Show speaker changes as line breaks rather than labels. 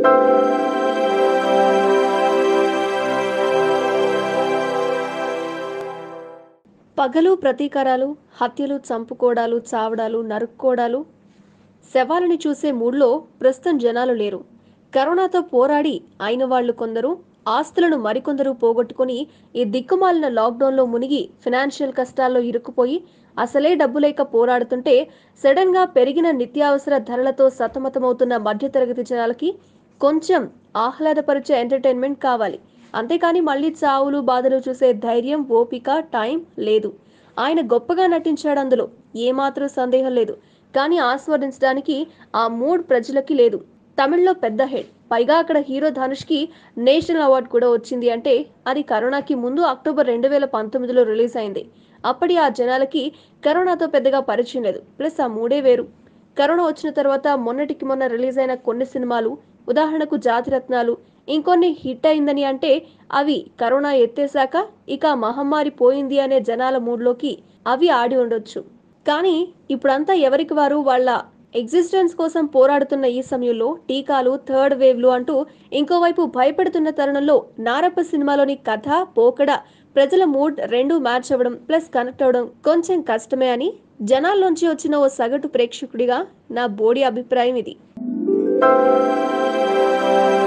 పగలు ప్రతీకారాలు హత్యలు చంపుకోవడాలు చావడాలు నరుక్కోవడాలు శవాలని చూసే మూడ్లో ప్రస్తుతం జనాలు లేరు కరోనాతో పోరాడి అయిన వాళ్ళు కొందరు ఆస్తులను మరికొందరు పోగొట్టుకుని ఈ దిక్కుమాలిన లాక్డౌన్లో మునిగి ఫినాన్షియల్ కష్టాల్లో ఇరుక్కుపోయి అసలే డబ్బు లేక పోరాడుతుంటే సడన్ గా పెరిగిన నిత్యావసర ధరలతో సతమతమవుతున్న మధ్యతరగతి జనాలకి కొంచెం ఆహ్లాదపరిచే ఎంటర్టైన్మెంట్ కావాలి అంతేకాని మళ్ళీ చావులు బాధలు చూసే ధైర్యం ఓపిక టైం లేదు ఆయన గొప్పగా నటించాడు అందులో ఏమాత్రం సందేహం లేదు కానీ ఆస్వాదించడానికి ఆ మూడ్ ప్రజలకి లేదు తమిళ్లో పెద్ద హిట్ పైగా అక్కడ హీరో ధనుష్కి నేషనల్ అవార్డు కూడా వచ్చింది అంటే అది కరోనాకి ముందు అక్టోబర్ రెండు వేల పంతొమ్మిదిలో రిలీజ్ అయింది అప్పటి ఆ జనాలకి కరోనాతో పెద్దగా పరిచయం లేదు ప్లస్ ఆ మూడే వేరు కరోనా వచ్చిన తర్వాత మొన్నటికి మొన్న రిలీజ్ అయిన కొన్ని సినిమాలు ఉదాహరణకు జాతిరత్నాలు ఇంకొన్ని హిట్ అయిందని అంటే అవి కరోనా ఎత్తేసాక ఇక ఆ మహమ్మారి పోయింది అనే జనాల మూడ్లోకి అవి ఆడి ఉండొచ్చు కానీ ఇప్పుడంతా ఎవరికి వారు వాళ్ళ ఎగ్జిస్టెన్స్ కోసం పోరాడుతున్న ఈ సమయంలో టీకాలు థర్డ్ వేవ్లు అంటూ ఇంకోవైపు భయపెడుతున్న తరుణంలో నారప్ప సినిమాలోని కథ పోకడ ప్రజల మూడ్ రెండు మ్యాచ్ అవ్వడం ప్లస్ కనెక్ట్ అవ్వడం కొంచెం కష్టమే అని జనాల్లోంచి వచ్చిన ఓ సగటు ప్రేక్షకుడిగా నా బోడి అభిప్రాయం ఇది